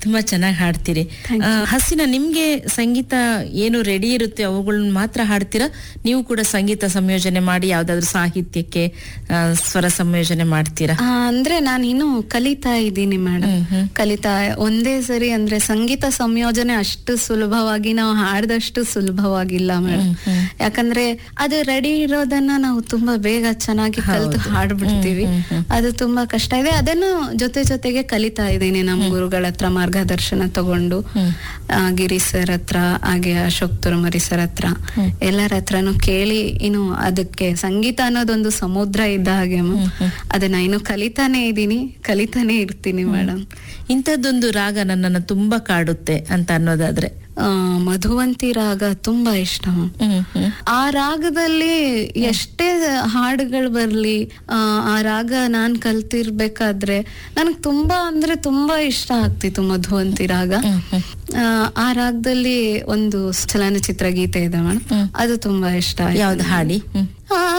ತುಂಬಾ ಚೆನ್ನಾಗಿ ಹಾಡ್ತೀರಿ ಆ, ಹಸಿನ ನಿಮ್ಗೆ ಸಂಗೀತ ಏನು ರೆಡಿ ಇರುತ್ತೆ ಅವುಗಳನ್ನ ಮಾತ್ರ ಹಾಡ್ತೀರಾ ನೀವು ಕೂಡ ಸಂಗೀತ ಸಂಯೋಜನೆ ಮಾಡಿ ಯಾವ್ದಾದ್ರು ಸಾಹಿತ್ಯಕ್ಕೆ ಆ, ಸ್ವರ ಸಂಯೋಜನೆ ಮಾಡ್ತೀರಾ ಆ, ಅಂದ್ರೆ ನಾನು ಇನ್ನು ಕಲಿತಾ ಇದ್ದೀನಿ ಮೇಡಮ್ ಕಲಿತಾ ಒಂದೇ ಸರಿ ಅಂದ್ರೆ ಸಂಗೀತ ಸಂಯೋಜನೆ ಅಷ್ಟು ಸುಲಭವಾಗಿ ನಾವು ಹಾಡ್ದಷ್ಟು ಸುಲಭವಾಗಿಲ್ಲ ಮೇಡಮ್ ಯಾಕಂದ್ರೆ ಅದು ರೆಡಿ ಇರೋದನ್ನ ನಾವು ತುಂಬಾ ಬೇಗ ಚೆನ್ನಾಗಿ ಕಲಿತು ಹಾಡ್ಬಿಡ್ತೀವಿ ಅದು ತುಂಬಾ ಕಷ್ಟ ಇದೆ ಅದನ್ನು ಜೊತೆ ಜೊತೆಗೆ ಕಲಿತಾ ಇದ್ದೀನಿ ನಮ್ಮ ಗುರುಗಳ ಹತ್ರ ಮಾರ್ಗದರ್ಶನ ತಗೊಂಡು ಆ, ಗಿರಿ ಸರ್ ಹತ್ರ ಹಾಗೆ ಅಶೋಕ್ ತುರಮರಿ ಸರ್ ಹತ್ರ ಎಲ್ಲರ ಹತ್ರನು ಕೇಳಿ ಇನ್ನು ಅದಕ್ಕೆ ಸಂಗೀತ ಅನ್ನೋದೊಂದು ಸಮುದ್ರ ಇದ್ದ ಹಾಗೆ ಮ್ಯಾಮ್. ಅದನ್ನ ಇನ್ನು ಕಲಿತಾನೆ ಇದ್ದೀನಿ ಕಲಿತಾನೆ ಇರ್ತೀನಿ ಮೇಡಮ್ ಇಂಥದ್ದೊಂದು ರಾಗ ನನ್ನನ್ನು ತುಂಬಾ ಕಾಡುತ್ತೆ ಅಂತ ಅನ್ನೋದಾದ್ರೆ ಆ, ಮಧುವಂತಿ ರಾಗ ತುಂಬಾ ಇಷ್ಟ ಮ್ಯಾಮ್. ಹ್ಮ್ ಹ್ಮ್ ಆ ರಾಗದಲ್ಲಿ ಎಷ್ಟೇ ಹಾಡುಗಳು ಬರ್ಲಿ ಆ, ಆ ರಾಗ ನಾನ್ ಕಲ್ತಿರ್ಬೇಕಾದ್ರೆ ನನಗ್ ತುಂಬಾ ಅಂದ್ರೆ ತುಂಬಾ ಇಷ್ಟ ಆಗ್ತಿತ್ತು ಮಧುವಂತಿ ರಾಗ ಆ, ಆ ರಾಗದಲ್ಲಿ ಒಂದು ಚಲನಚಿತ್ರ ಗೀತೆ ಇದೆ ಮೇಡಮ್ ಅದು ತುಂಬಾ ಇಷ್ಟ ಆಯ್ತು ಯಾವ್ದು ಹಾಡಿ ಹ್ಮ್ ಆ